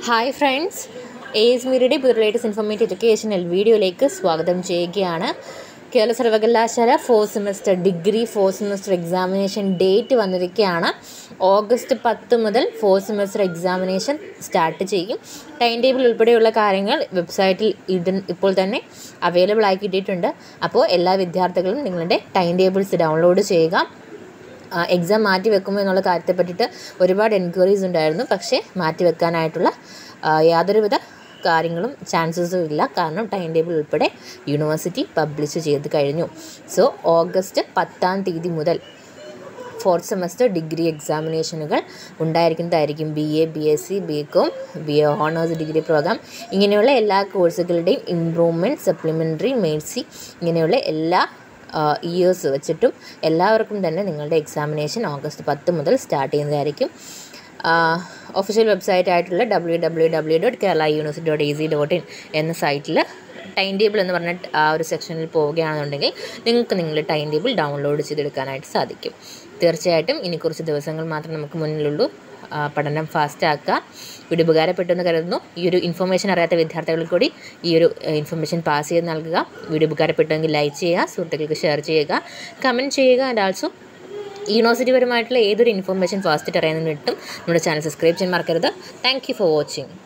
hi friends A S മീഡിയയുടെ പുതിയ latest informative educational വീഡിയോയിലേക്ക് സ്വാഗതം ചെയ്യുകയാണ് കേരള സർവകലാശാല four semester degree four semester examination date വന്നിരിക്കുകയാണ് ഓഗസ്റ്റ് പത്ത് മുതൽ ഫോർ സെമസ്റ്റർ എക്സാമിനേഷൻ സ്റ്റാർട്ട് ചെയ്യും ടൈം ടേബിൾ ഉൾപ്പെടെയുള്ള കാര്യങ്ങൾ വെബ്സൈറ്റിൽ ഇട ഇപ്പോൾ തന്നെ അവൈലബിൾ ആയി കിട്ടിയിട്ടുണ്ട് അപ്പോൾ എല്ലാ വിദ്യാർത്ഥികളും നിങ്ങളുടെ ടൈം ടേബിൾസ് ഡൗൺലോഡ് ചെയ്യുക എക്സാം മാറ്റി വെക്കുമോ എന്നുള്ള കാര്യത്തെ പറ്റിയിട്ട് ഒരുപാട് എൻക്വയറീസ് ഉണ്ടായിരുന്നു പക്ഷേ മാറ്റി വെക്കാനായിട്ടുള്ള ആ, യാതൊരുവിധ കാര്യങ്ങളും ചാൻസസും ഇല്ല കാരണം ടൈം ടേബിൾ ഉൾപ്പെടെ യൂണിവേഴ്സിറ്റി പബ്ലിഷ് ചെയ്ത് കഴിഞ്ഞു സോ ഓഗസ്റ്റ് പത്താം തീയതി മുതൽ ഫോർത്ത് സെമസ്റ്റർ ഡിഗ്രി എക്സാമിനേഷനുകൾ ഉണ്ടായിരിക്കുന്നതായിരിക്കും B A B S C B com B A honours degree programme ഇങ്ങനെയുള്ള എല്ലാ കോഴ്സുകളുടെയും ഇമ്പ്രൂവ്മെൻറ്റ് സപ്ലിമെൻ്ററി മേഴ്സി ഇങ്ങനെയുള്ള എല്ലാ ഇയേഴ്സ് വെച്ചിട്ടും എല്ലാവർക്കും തന്നെ നിങ്ങളുടെ എക്സാമിനേഷൻ ഓഗസ്റ്റ് പത്ത് മുതൽ സ്റ്റാർട്ട് ചെയ്യുന്നതായിരിക്കും ഒഫീഷ്യൽ വെബ്സൈറ്റ് ആയിട്ടുള്ള W W W dot Kerala university dot AC dot in എന്ന സൈറ്റിൽ ടൈം ടേബിൾ എന്ന് പറഞ്ഞ ആ ഒരു സെക്ഷനിൽ പോവുകയാണെന്നുണ്ടെങ്കിൽ നിങ്ങൾക്ക് നിങ്ങളുടെ ടൈം ടേബിൾ ഡൗൺലോഡ് ചെയ്തെടുക്കാനായിട്ട് സാധിക്കും തീർച്ചയായിട്ടും ഇനി കുറച്ച് ദിവസങ്ങൾ മാത്രം നമുക്ക് മുന്നിലുള്ളൂ ആ, പഠനം ഫാസ്റ്റ് ആക്കുക വീഡിയോ ഉപകാരപ്പെട്ടെന്ന് കരുതുന്നു ഈ ഒരു ഇൻഫർമേഷൻ അറിയാത്ത വിദ്യാർത്ഥികൾക്ക് കൂടി ഈ ഒരു ഇൻഫർമേഷൻ പാസ് ചെയ്ത് നൽകുക വീഡിയോ ഉപകാരപ്പെട്ടെങ്കിൽ ലൈക്ക് ചെയ്യുക സുഹൃത്തുക്കൾക്ക് ഷെയർ ചെയ്യുക കമൻറ്റ് ചെയ്യുക ആൻഡ് ആൾസോ യൂണിവേഴ്സിറ്റി പരമായിട്ടുള്ള ഏതൊരു ഇൻഫർമേഷൻ ഫാസ്റ്റായിട്ട് അറിയാൻ വേണ്ടിയിട്ടും നമ്മുടെ ചാനൽ സബ്സ്ക്രൈബ് ചെയ്യാൻ മറക്കരുത് താങ്ക് യു ഫോർ വാച്ചിങ്